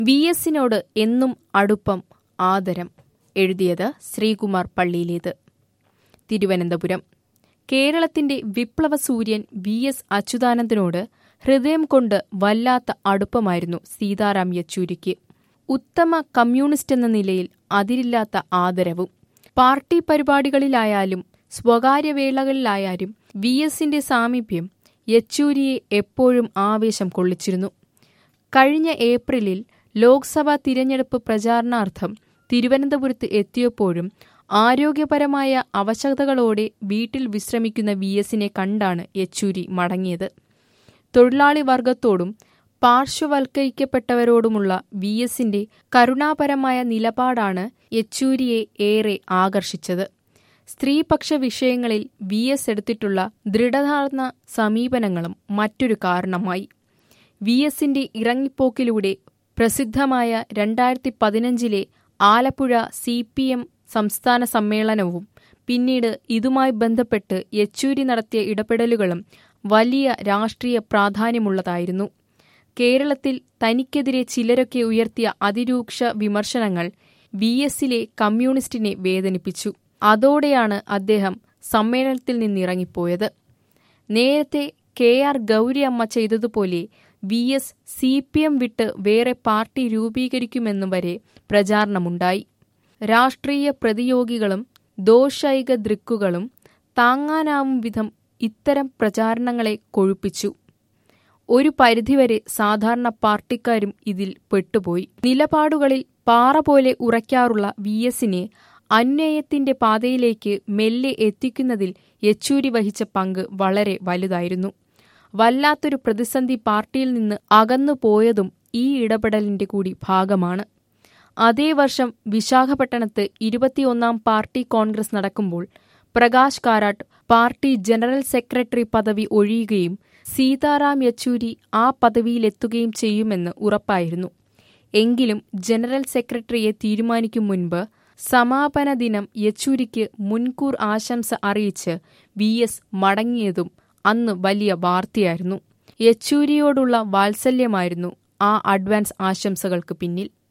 V എസിനോട് എന്നും അടുപ്പം ആദരം എഴുതിയത് ശ്രീകുമാർ പള്ളിയിലേത് തിരുവനന്തപുരം കേരളത്തിന്റെ വിപ്ലവ സൂര്യൻ വി എസ് അച്യുതാനന്ദനോട് ഹൃദയം കൊണ്ട് വല്ലാത്ത അടുപ്പമായിരുന്നു സീതാറാം യെച്ചൂരിക്ക് ഉത്തമ കമ്മ്യൂണിസ്റ്റ് എന്ന നിലയിൽ അതിരില്ലാത്ത ആദരവും പാർട്ടി പരിപാടികളിലായാലും സ്വകാര്യ വേളകളിലായാലും വി എസിന്റെ സാമീപ്യം യെച്ചൂരിയെ എപ്പോഴും ആവേശം കൊള്ളിച്ചിരുന്നു കഴിഞ്ഞ ഏപ്രിലിൽ ലോക്സഭാ തിരഞ്ഞെടുപ്പ് പ്രചാരണാർത്ഥം തിരുവനന്തപുരത്ത് എത്തിയപ്പോഴും ആരോഗ്യപരമായ അവശതകളോടെ വീട്ടിൽ വിശ്രമിക്കുന്ന വി എസിനെ കണ്ടാണ് യെച്ചൂരി മടങ്ങിയത് തൊഴിലാളി വർഗത്തോടും പാർശ്വവൽക്കരിക്കപ്പെട്ടവരോടുമുള്ള വി എസിന്റെ കരുണാപരമായ നിലപാടാണ് യെച്ചൂരിയെ ഏറെ ആകർഷിച്ചത് സ്ത്രീപക്ഷ വിഷയങ്ങളിൽ വി എസ് എടുത്തിട്ടുള്ള ദൃഢതാർന്ന സമീപനങ്ങളും മറ്റൊരു കാരണമായി വി എസിന്റെ ഇറങ്ങിപ്പോക്കിലൂടെ പ്രസിദ്ധമായ രണ്ടായിരത്തി പതിനഞ്ചിലെ ആലപ്പുഴ സി പി എം സംസ്ഥാന സമ്മേളനവും പിന്നീട് ഇതുമായി ബന്ധപ്പെട്ട് യെച്ചൂരി നടത്തിയ ഇടപെടലുകളും വലിയ രാഷ്ട്രീയ പ്രാധാന്യമുള്ളതായിരുന്നു കേരളത്തിൽ തനിക്കെതിരെ ചിലരൊക്കെ ഉയർത്തിയ അതിരൂക്ഷ വിമർശനങ്ങൾ വി എസിലെ കമ്മ്യൂണിസ്റ്റിനെ വേദനിപ്പിച്ചു അതോടെയാണ് അദ്ദേഹം സമ്മേളനത്തിൽ നിന്നിറങ്ങിപ്പോയത് നേരത്തെ കെ ആർ ഗൗരി അമ്മ ചെയ്തതുപോലെ V S C P M വിട്ട് വേറെ പാർട്ടി രൂപീകരിക്കുമെന്നു വരെ പ്രചാരണമുണ്ടായി രാഷ്ട്രീയ പ്രതിയോഗികളും ദോഷൈക ദൃക്കുകളും താങ്ങാനാവും വിധം ഇത്തരം പ്രചാരണങ്ങളെ കൊഴുപ്പിച്ചു ഒരു പരിധിവരെ സാധാരണ പാർട്ടിക്കാരും ഇതിൽ പെട്ടുപോയി നിലപാടുകളിൽ പാറ പോലെ ഉറയ്ക്കാറുള്ള വി എസിനെ അന്വയത്തിന്റെ പാതയിലേക്ക് മെല്ലെ എത്തിക്കുന്നതിൽ യെച്ചൂരി വഹിച്ച പങ്ക് വളരെ വലുതായിരുന്നു വല്ലാത്തൊരു പ്രതിസന്ധി പാർട്ടിയിൽ നിന്ന് അകന്നു പോയതും ഈ ഇടപെടലിന്റെ കൂടി ഭാഗമാണ് അതേ വർഷം വിശാഖപട്ടണത്ത് ഇരുപത്തിയൊന്നാം പാർട്ടി കോൺഗ്രസ് നടക്കുമ്പോൾ Prakash Karat party general secretary പദവി ഒഴിയുകയും സീതാറാം യെച്ചൂരി ആ പദവിയിലെത്തുകയും ചെയ്യുമെന്ന് ഉറപ്പായിരുന്നു എങ്കിലും ജനറൽ സെക്രട്ടറിയെ തീരുമാനിക്കും മുൻപ് സമാപന ദിനം യെച്ചൂരിക്ക് മുൻകൂർ ആശംസ അറിയിച്ച് വി എസ് മടങ്ങിയതും അന്ന് വലിയ വാർത്തയായിരുന്നു യെച്ചൂരിയോടുള്ള വാത്സല്യമായിരുന്നു ആ അഡ്വാൻസ് ആശംസകൾക്ക് പിന്നിൽ